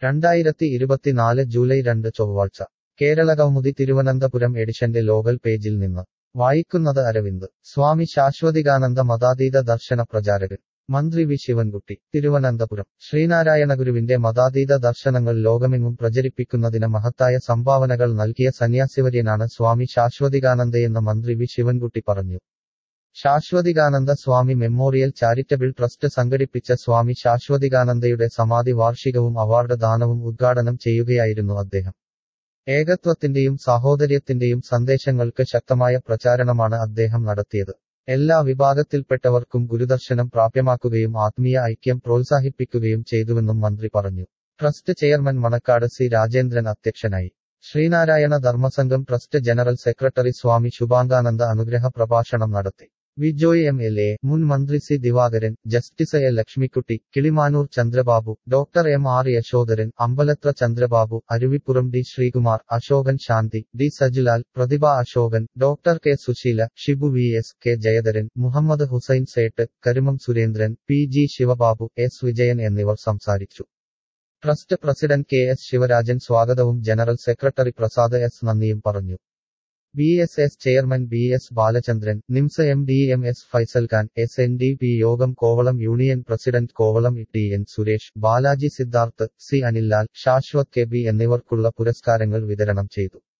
രണ്ടായിരത്തി ഇരുപത്തിനാല് ജൂലൈ രണ്ട് ചൊവ്വാഴ്ച കേരളകൗമുദി തിരുവനന്തപുരം എഡിഷന്റെ ലോകൽ പേജിൽ നിന്ന് വായിക്കുന്നത് അരവിന്ദ് സ്വാമി ശാശ്വതികാനന്ദ മതാതീത ദർശന പ്രചാരകൻ മന്ത്രി വി ശിവൻകുട്ടി തിരുവനന്തപുരം ശ്രീനാരായണഗുരുവിന്റെ മതാതീത ദർശനങ്ങൾ ലോകമെങ്ങും പ്രചരിപ്പിക്കുന്നതിന് മഹത്തായ സംഭാവനകൾ നൽകിയ സന്യാസിവര്യനാണ് സ്വാമി ശാശ്വതികാനന്ദയെന്ന് മന്ത്രി വി ശിവൻകുട്ടി പറഞ്ഞു Saswathikananda Swami memorial charitable trust സംഘടിപ്പിച്ച സ്വാമി ശാശ്വതികാനന്ദയുടെ സമാധി വാർഷികവും അവാർഡ് ദാനവും ഉദ്ഘാടനം ചെയ്യുകയായിരുന്നു അദ്ദേഹം ഏകത്വത്തിന്റെയും സാഹോദര്യത്തിന്റെയും സന്ദേശങ്ങൾക്ക് ശക്തമായ പ്രചാരണമാണ് അദ്ദേഹം നടത്തിയത് എല്ലാ വിഭാഗത്തിൽപ്പെട്ടവർക്കും ഗുരുദർശനം പ്രാപ്യമാക്കുകയും ആത്മീയ ഐക്യം പ്രോത്സാഹിപ്പിക്കുകയും ചെയ്തുവെന്നും മന്ത്രി പറഞ്ഞു trust chairman Manacaud C Rajendran അധ്യക്ഷനായി Sree Narayana Dharma Sangham trust general secretary Swami Subhangananda അനുഗ്രഹ പ്രഭാഷണം നടത്തി വിജോയ് എം എൽ എ മുൻ മന്ത്രി C Divakaran justice A Lakshmikutty Kilimanoor Chandrababu doctor M R Yasodharan Ambalathara Chandrababu Aruvippuram D Sreekumar Ashokan Santhi D Sajilal Prathibha Ashokan doctor K Susheela Shibu V S K Jayadharan Muhammad Hussain Sait Karumam Surendran P G Sivababu S Vijayan എന്നിവർ സംസാരിച്ചു trust president K S Sivarajan സ്വാഗതവും ജനറൽ സെക്രട്ടറി പ്രസാദ് എസ് നന്ദിയും പറഞ്ഞു B S S chairman B S Balachandran NIMS M D M S Faisal Khan S N D P Yogam Kovalam union president Kovalam T N Suresh Balaji Siddharth C Anillal Saswath K B എന്നിവർക്കുള്ള പുരസ്കാരങ്ങൾ വിതരണം ചെയ്തു